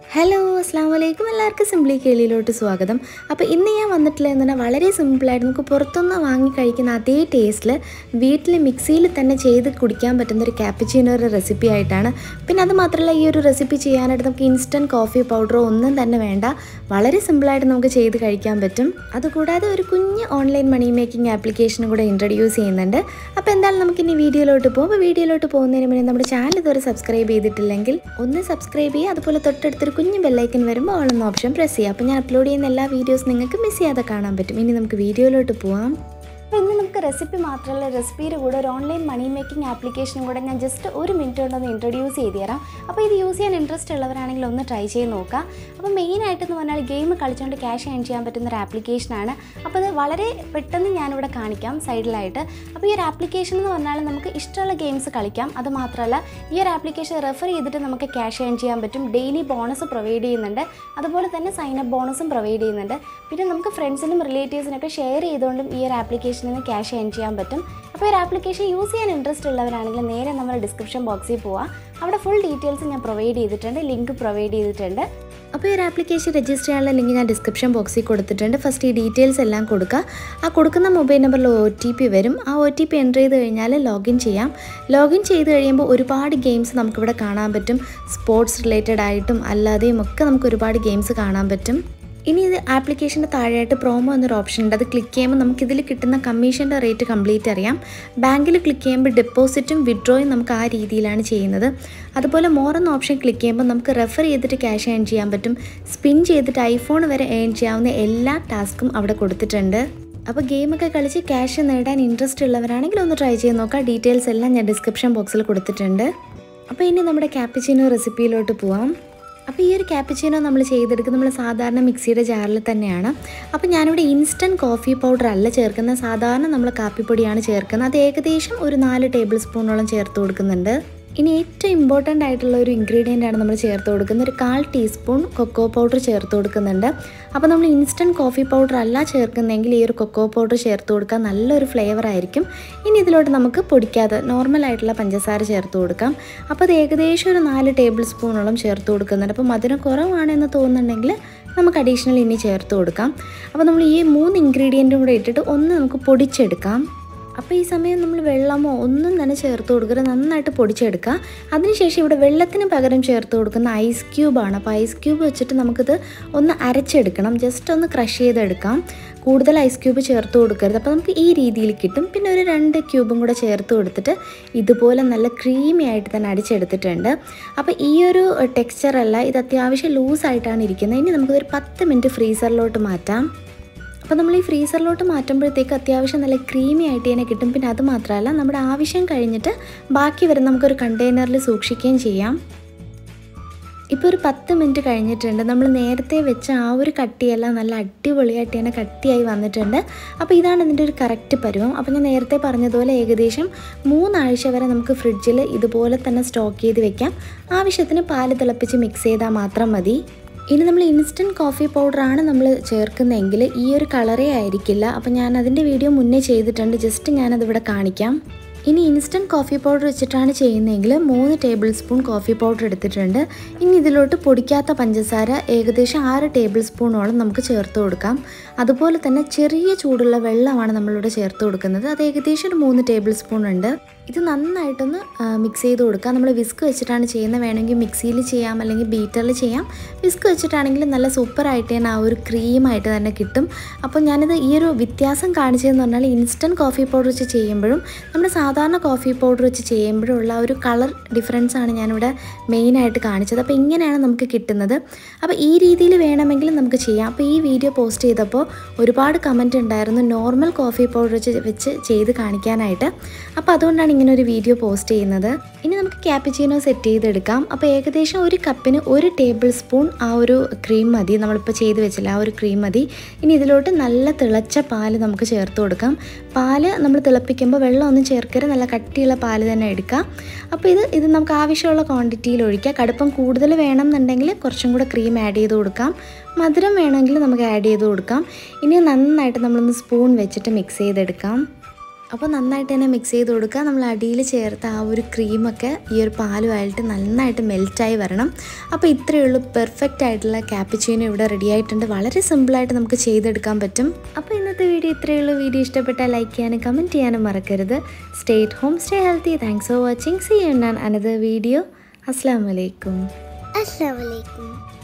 Hello അസ്സാം വലൈക്കും എല്ലാവർക്കും സിംപ്ലി കേളിയിലോട്ട് സ്വാഗതം അപ്പോൾ ഇന്ന് ഞാൻ വന്നിട്ടുള്ളത് എന്ന് പറഞ്ഞാൽ വളരെ സിമ്പിളായിട്ട് നമുക്ക് പുറത്തുനിന്ന് വാങ്ങി കഴിക്കുന്ന അതേ ടേസ്റ്റിൽ വീട്ടിൽ മിക്സിയിൽ തന്നെ ചെയ്ത് കുടിക്കാൻ പറ്റുന്ന ഒരു ക്യാപ്പിച്ചീനോ ഒരു റെസിപ്പി ആയിട്ടാണ് പിന്നെ അത് മാത്രമല്ല ഈ ഒരു റെസിപ്പി ചെയ്യാനായിട്ട് നമുക്ക് ഇൻസ്റ്റൻറ്റ് കോഫി പൗഡറോ ഒന്നും തന്നെ വേണ്ട വളരെ സിമ്പിളായിട്ട് നമുക്ക് ചെയ്ത് കഴിക്കാൻ പറ്റും അതുകൂടാതെ ഒരു കുഞ്ഞ് ഓൺലൈൻ മണി മേക്കിംഗ് ആപ്ലിക്കേഷനും കൂടെ ഇൻട്രൊഡ്യൂസ് ചെയ്യുന്നുണ്ട് അപ്പോൾ എന്തായാലും നമുക്കിനി വീഡിയോയിലോട്ട് പോകും അപ്പോൾ വീഡിയോയിലോട്ട് പോകുന്നതിന് മുന്നേ നമ്മുടെ ചാനൽ ഇതുവരെ സബ്സ്ക്രൈബ് ചെയ്തിട്ടില്ലെങ്കിൽ ഒന്ന് സബ്സ്ക്രൈബ് ചെയ്യുക അതുപോലെ തൊട്ടടുത്തൊരു കുഞ്ഞ് ബെല്ലൈക്കൻ വരുമ്പോൾ ഓൾ എന്ന ഓപ്ഷൻ പ്രസ് ചെയ്യുക അപ്പോൾ ഞാൻ അപ്ലോഡ് ചെയ്യുന്ന എല്ലാ വീഡിയോസ് നിങ്ങൾക്ക് മിസ് ചെയ്യാതെ കാണാൻ പറ്റും ഇനി നമുക്ക് വീഡിയോയിലോട്ട് പോവാം അപ്പോൾ ഇന്ന് നമുക്ക് റെസിപ്പി മാത്രമല്ല റെസിപ്പിയുടെ കൂടെ ഒരു ഓൺലൈൻ മണി മേക്കിംഗ് ആപ്ലിക്കേഷനും കൂടെ ഞാൻ ജസ്റ്റ് ഒരു മിനിറ്റ് കൊണ്ടൊന്ന് ഇൻട്രൊഡ്യൂസ് ചെയ്ത് തരാം അപ്പോൾ ഇത് യൂസ് ചെയ്യാൻ ഇൻട്രസ്റ്റ് ഉള്ളവരാണെങ്കിൽ ഒന്ന് ട്രൈ ചെയ്ത് നോക്കുക അപ്പോൾ മെയിനായിട്ടെന്ന് പറഞ്ഞാൽ ഗെയിം കളിച്ചുകൊണ്ട് ക്യാഷ് ഏൺ ചെയ്യാൻ പറ്റുന്ന ഒരു ആപ്ലിക്കേഷനാണ് അപ്പോൾ ഇത് വളരെ പെട്ടെന്ന് ഞാനിവിടെ കാണിക്കാം സൈഡിലായിട്ട് അപ്പോൾ ഈ ഒരു ആപ്ലിക്കേഷൻ എന്ന് പറഞ്ഞാൽ നമുക്ക് ഇഷ്ടമുള്ള ഗെയിംസ് കളിക്കാം അത് മാത്രമല്ല ഈ ഒരു ആപ്ലിക്കേഷൻ റെഫർ ചെയ്തിട്ട് നമുക്ക് ക്യാഷ് ഏൺ ചെയ്യാൻ പറ്റും ഡെയിലി ബോണസ് പ്രൊവൈഡ് ചെയ്യുന്നുണ്ട് അതുപോലെ തന്നെ സൈൻ അപ്പ് ബോണസും പ്രൊവൈഡ് ചെയ്യുന്നുണ്ട് പിന്നെ നമുക്ക് ഫ്രണ്ട്സിനും റിലേറ്റീവ്സിനൊക്കെ ഷെയർ ചെയ്തുകൊണ്ടും ഈ ഒരു ആപ്ലിക്കേഷനിൽ നിന്ന് ക്യാഷ് ഏൺ ചെയ്യാൻ പറ്റും അപ്പോൾ ഈ ഒരു ആപ്ലിക്കേഷൻ യൂസ് ചെയ്യാൻ ഇൻട്രസ്റ്റ് ഉള്ളവരാണെങ്കിൽ നേരെ നമ്മൾ ഡിസ്ക്രിപ്ഷൻ ബോക്സിൽ പോവാം അവിടെ ഫുൾ ഡീറ്റെയിൽസ് ഞാൻ പ്രൊവൈഡ് ചെയ്തിട്ടുണ്ട് ലിങ്ക് പ്രൊവൈഡ് ചെയ്തിട്ടുണ്ട് അപ്പോൾ ഈ ഒരു ആപ്ലിക്കേഷൻ രജിസ്റ്റർ ചെയ്യാനുള്ള ലിങ്ക് ഞാൻ ഡിസ്ക്രിപ്ഷൻ ബോക്സിൽ കൊടുത്തിട്ടുണ്ട് ഫസ്റ്റ് ഈ ഡീറ്റെയിൽസ് എല്ലാം കൊടുക്കുക ആ കൊടുക്കുന്ന മൊബൈൽ നമ്പറിൽ ഒ ടി പി വരും ആ ഒ ടി പി എൻ്റർ ചെയ്ത് കഴിഞ്ഞാൽ ലോഗിൻ ചെയ്യാം ലോഗിൻ ചെയ്ത് കഴിയുമ്പോൾ ഒരുപാട് ഗെയിംസ് നമുക്കിവിടെ കാണാൻ പറ്റും സ്പോർട്സ് റിലേറ്റഡ് ആയിട്ടും അല്ലാതെയും ഒക്കെ നമുക്ക് ഒരുപാട് ഗെയിംസ് കാണാൻ പറ്റും ഇനി ഇത് ആപ്ലിക്കേഷൻ്റെ താഴെയായിട്ട് പ്രോമോ എന്നൊരു ഓപ്ഷൻ ഉണ്ട് അത് ക്ലിക്ക് ചെയ്യുമ്പോൾ നമുക്ക് ഇതിൽ കിട്ടുന്ന കമ്മീഷൻ്റെ റേറ്റ് കംപ്ലീറ്റ് അറിയാം ബാങ്കിൽ ക്ലിക്ക് ചെയ്യുമ്പോൾ ഡെപ്പോസിറ്റും വിഡ്രോയും നമുക്ക് ആ രീതിയിലാണ് ചെയ്യുന്നത് അതുപോലെ മോർ എന്ന ഓപ്ഷൻ ക്ലിക്ക് ചെയ്യുമ്പോൾ നമുക്ക് റെഫർ ചെയ്തിട്ട് ക്യാഷ് ഏൺ ചെയ്യാൻ പറ്റും സ്പിൻ ചെയ്തിട്ട് ഐഫോൺ വരെ ഏൺ ചെയ്യാവുന്ന എല്ലാ ടാസ്കും അവിടെ കൊടുത്തിട്ടുണ്ട് അപ്പോൾ ഗെയിമൊക്കെ കളിച്ച് ക്യാഷ് നേടാൻ ഇൻട്രസ്റ്റ് ഉള്ളവരാണെങ്കിൽ ഒന്ന് ട്രൈ ചെയ്ത് നോക്കാം ഡീറ്റെയിൽസ് എല്ലാം ഞാൻ ഡിസ്ക്രിപ്ഷൻ ബോക്സിൽ കൊടുത്തിട്ടുണ്ട് അപ്പോൾ ഇനി നമ്മുടെ ക്യാപ്പിച്ചിനോ റെസിപ്പിയിലോട്ട് പോവാം അപ്പോൾ ഈ ഒരു ക്യാപ്പിച്ചീനോ നമ്മൾ ചെയ്തെടുക്കുന്നത് നമ്മൾ സാധാരണ മിക്സിയുടെ ജാറിൽ തന്നെയാണ് അപ്പോൾ ഞാനിവിടെ ഇൻസ്റ്റൻറ്റ് കോഫി പൗഡർ അല്ല ചേർക്കുന്നത് സാധാരണ നമ്മൾ കാപ്പിപ്പൊടിയാണ് ചേർക്കുന്നത് അത് ഏകദേശം ഒരു നാല് ടേബിൾ സ്പൂണോളം ചേർത്ത് കൊടുക്കുന്നുണ്ട് ഇനി ഏറ്റവും ഇമ്പോർട്ടൻ്റ് ആയിട്ടുള്ള ഒരു ഇൻഗ്രീഡിയൻ്റ് ആണ് നമ്മൾ ചേർത്ത് കൊടുക്കുന്നത് ഒരു കാൽ ടീസ്പൂൺ കൊക്കോ പൗഡർ ചേർത്ത് കൊടുക്കുന്നുണ്ട് അപ്പോൾ നമ്മൾ ഇൻസ്റ്റൻറ്റ് കോഫി പൗഡർ അല്ല ചേർക്കുന്നതെങ്കിൽ ഈ ഒരു കൊക്കോ പൗഡർ ചേർത്ത് കൊടുക്കാൻ നല്ലൊരു ഫ്ലേവർ ആയിരിക്കും ഇനി ഇതിലോട്ട് നമുക്ക് പൊടിക്കാതെ നോർമൽ ആയിട്ടുള്ള പഞ്ചസാര ചേർത്ത് കൊടുക്കാം അപ്പോൾ അത് ഏകദേശം ഒരു നാല് ടേബിൾ സ്പൂണോളം ചേർത്ത് കൊടുക്കുന്നുണ്ട് അപ്പോൾ മധുരം കുറവാണെന്ന് തോന്നുന്നുണ്ടെങ്കിൽ നമുക്ക് അഡീഷണൽ ഇനി ചേർത്ത് കൊടുക്കാം അപ്പോൾ നമ്മൾ ഈ മൂന്ന് ഇൻഗ്രീഡിയൻറ്റും കൂടെ ഇട്ടിട്ട് ഒന്ന് നമുക്ക് പൊടിച്ചെടുക്കാം അപ്പോൾ ഈ സമയം നമ്മൾ വെള്ളമോ ഒന്നും തന്നെ ചേർത്ത് കൊടുക്കരുത് നന്നായിട്ട് പൊടിച്ചെടുക്കുക അതിനുശേഷം ഇവിടെ വെള്ളത്തിന് പകരം ചേർത്ത് കൊടുക്കുന്ന ഐസ് ക്യൂബാണ് അപ്പോൾ ഐസ് ക്യൂബ് വെച്ചിട്ട് നമുക്കിത് ഒന്ന് അരച്ചെടുക്കണം ജസ്റ്റ് ഒന്ന് ക്രഷ് ചെയ്തെടുക്കാം കൂടുതൽ ഐസ് ക്യൂബ് ചേർത്ത് കൊടുക്കരുത് അപ്പോൾ നമുക്ക് ഈ രീതിയിൽ കിട്ടും പിന്നെ ഒരു രണ്ട് ക്യൂബും കൂടെ ചേർത്ത് കൊടുത്തിട്ട് ഇതുപോലെ നല്ല ക്രീമി ആയിട്ട് തന്നെ അടിച്ചെടുത്തിട്ടുണ്ട് അപ്പോൾ ഈ ഒരു ടെക്സ്ചറല്ല ഇത് അത്യാവശ്യം ലൂസായിട്ടാണ് ഇരിക്കുന്നത് ഇനി നമുക്കിതൊരു പത്ത് മിനിറ്റ് ഫ്രീസറിലോട്ട് മാറ്റാം അപ്പോൾ നമ്മൾ ഈ ഫ്രീസറിലോട്ട് മാറ്റുമ്പോഴത്തേക്ക് അത്യാവശ്യം നല്ല ക്രീമി ആയിട്ട് തന്നെ കിട്ടും പിന്നെ അത് മാത്രമല്ല നമ്മുടെ ആവശ്യം കഴിഞ്ഞിട്ട് ബാക്കി വരുന്ന നമുക്കൊരു കണ്ടെയ്നറിൽ സൂക്ഷിക്കുകയും ചെയ്യാം ഇപ്പോൾ ഒരു പത്ത് മിനിറ്റ് കഴിഞ്ഞിട്ടുണ്ട് നമ്മൾ നേരത്തെ വെച്ച ആ ഒരു കട്ടിയെല്ലാം നല്ല അടിപൊളിയായിട്ട് തന്നെ കട്ടിയായി വന്നിട്ടുണ്ട് അപ്പോൾ ഇതാണ് ഇതിൻ്റെ ഒരു കറക്റ്റ് പരുവം അപ്പോൾ ഞാൻ നേരത്തെ പറഞ്ഞതുപോലെ ഏകദേശം മൂന്നാഴ്ച വരെ നമുക്ക് ഫ്രിഡ്ജിൽ ഇതുപോലെ തന്നെ സ്റ്റോക്ക് ചെയ്ത് വെക്കാം ആവശ്യത്തിന് പാല് തിളപ്പിച്ച് മിക്സ് ചെയ്താൽ മാത്രം മതി ഇനി നമ്മൾ ഇൻസ്റ്റൻറ്റ് കോഫി പൗഡറാണ് നമ്മൾ ചേർക്കുന്നതെങ്കിൽ ഈ ഒരു കളറേ ആയിരിക്കില്ല അപ്പോൾ ഞാൻ അതിൻ്റെ വീഡിയോ മുന്നേ ചെയ്തിട്ടുണ്ട് ജസ്റ്റ് ഞാനതിവിടെ കാണിക്കാം ഇനി ഇൻസ്റ്റൻറ്റ് കോഫി പൗഡർ വെച്ചിട്ടാണ് ചെയ്യുന്നതെങ്കിൽ മൂന്ന് ടേബിൾ സ്പൂൺ കോഫി പൗഡർ എടുത്തിട്ടുണ്ട് ഇനി ഇതിലോട്ട് പൊടിക്കാത്ത പഞ്ചസാര ഏകദേശം ആറ് ടേബിൾ സ്പൂണോളം നമുക്ക് ചേർത്ത് കൊടുക്കാം അതുപോലെ തന്നെ ചെറിയ ചൂടുള്ള വെള്ളമാണ് നമ്മളിവിടെ ചേർത്ത് കൊടുക്കുന്നത് അത് ഏകദേശം ഒരു മൂന്ന് ടേബിൾ സ്പൂൺ ഉണ്ട് ഇത് നന്നായിട്ടൊന്ന് മിക്സ് ചെയ്ത് കൊടുക്കാം നമ്മൾ വിസ്ക് വെച്ചിട്ടാണ് ചെയ്യുന്നത് വേണമെങ്കിൽ മിക്സിയിൽ ചെയ്യാം അല്ലെങ്കിൽ ബീറ്ററിൽ ചെയ്യാം വിസ്ക് വെച്ചിട്ടാണെങ്കിൽ നല്ല സൂപ്പറായിട്ട് തന്നെ ആ ഒരു ക്രീമായിട്ട് തന്നെ കിട്ടും അപ്പോൾ ഞാനിത് ഈ ഒരു വ്യത്യാസം കാണിച്ചതെന്ന് പറഞ്ഞാൽ ഇൻസ്റ്റൻറ്റ് കോഫി പൗഡർ വെച്ച് ചെയ്യുമ്പോഴും നമ്മുടെ സാധാരണ കോഫി പൗഡർ വെച്ച് ചെയ്യുമ്പോഴും ഉള്ള ഒരു കളർ ഡിഫറൻസ് ആണ് ഞാനിവിടെ മെയിനായിട്ട് കാണിച്ചത് അപ്പോൾ ഇങ്ങനെയാണ് നമുക്ക് കിട്ടുന്നത് അപ്പോൾ ഈ രീതിയിൽ വേണമെങ്കിൽ നമുക്ക് ചെയ്യാം അപ്പോൾ ഈ വീഡിയോ പോസ്റ്റ് ചെയ്തപ്പോൾ ഒരുപാട് കമൻറ്റ് ഉണ്ടായിരുന്നു നോർമൽ കോഫി പൗഡർ വെച്ച് വെച്ച് ചെയ്ത് കാണിക്കാനായിട്ട് അപ്പോൾ അതുകൊണ്ടാണ് ഇങ്ങനെ ഒരു വീഡിയോ പോസ്റ്റ് ചെയ്യുന്നത് ഇനി നമുക്ക് ക്യാപ്പിച്ചീനോ സെറ്റ് ചെയ്തെടുക്കാം അപ്പോൾ ഏകദേശം ഒരു കപ്പിന് ഒരു ടേബിൾ സ്പൂൺ ആ ഒരു ക്രീം മതി നമ്മളിപ്പോൾ ചെയ്ത് വെച്ചില്ല ആ ഒരു ക്രീം മതി ഇനി ഇതിലോട്ട് നല്ല തിളച്ച പാല് നമുക്ക് ചേർത്ത് കൊടുക്കാം പാല് നമ്മൾ തിളപ്പിക്കുമ്പോൾ വെള്ളമൊന്നും ചേർക്കരുത് നല്ല കട്ടിയുള്ള പാല് തന്നെ എടുക്കാം അപ്പോൾ ഇത് ഇത് നമുക്ക് ആവശ്യമുള്ള ക്വാണ്ടിറ്റിയിൽ ഒഴിക്കാം കടുപ്പം കൂടുതൽ വേണം എന്നുണ്ടെങ്കിൽ കുറച്ചും കൂടെ ക്രീം ആഡ് ചെയ്ത് കൊടുക്കാം മധുരം വേണമെങ്കിൽ നമുക്ക് ആഡ് ചെയ്ത് കൊടുക്കാം ഇനി നന്നായിട്ട് നമ്മളൊന്ന് സ്പൂൺ വെച്ചിട്ട് മിക്സ് ചെയ്തെടുക്കാം അപ്പോൾ നന്നായിട്ട് തന്നെ മിക്സ് ചെയ്ത് കൊടുക്കുക നമ്മൾ അടിയിൽ ചേർത്ത ആ ഒരു ക്രീമൊക്കെ ഈ ഒരു പാലുമായിട്ട് നന്നായിട്ട് മെൽറ്റായി വരണം അപ്പോൾ ഇത്രയേ ഉള്ളൂ പെർഫെക്റ്റ് ആയിട്ടുള്ള ക്യാപ്പിച്ചീനോ ഇവിടെ റെഡി ആയിട്ടുണ്ട് വളരെ സിമ്പിളായിട്ട് നമുക്ക് ചെയ്തെടുക്കാൻ പറ്റും അപ്പോൾ ഇന്നത്തെ വീഡിയോ ഇത്രയേ ഉള്ളൂ വീഡിയോ ഇഷ്ടപ്പെട്ടാൽ ലൈക്ക് ചെയ്യാനും കമൻറ്റ് ചെയ്യാനും മറക്കരുത് stay at home stay healthy thanks for watching see you another video അസ്സാം വലൈക്കും Assalamualaikum.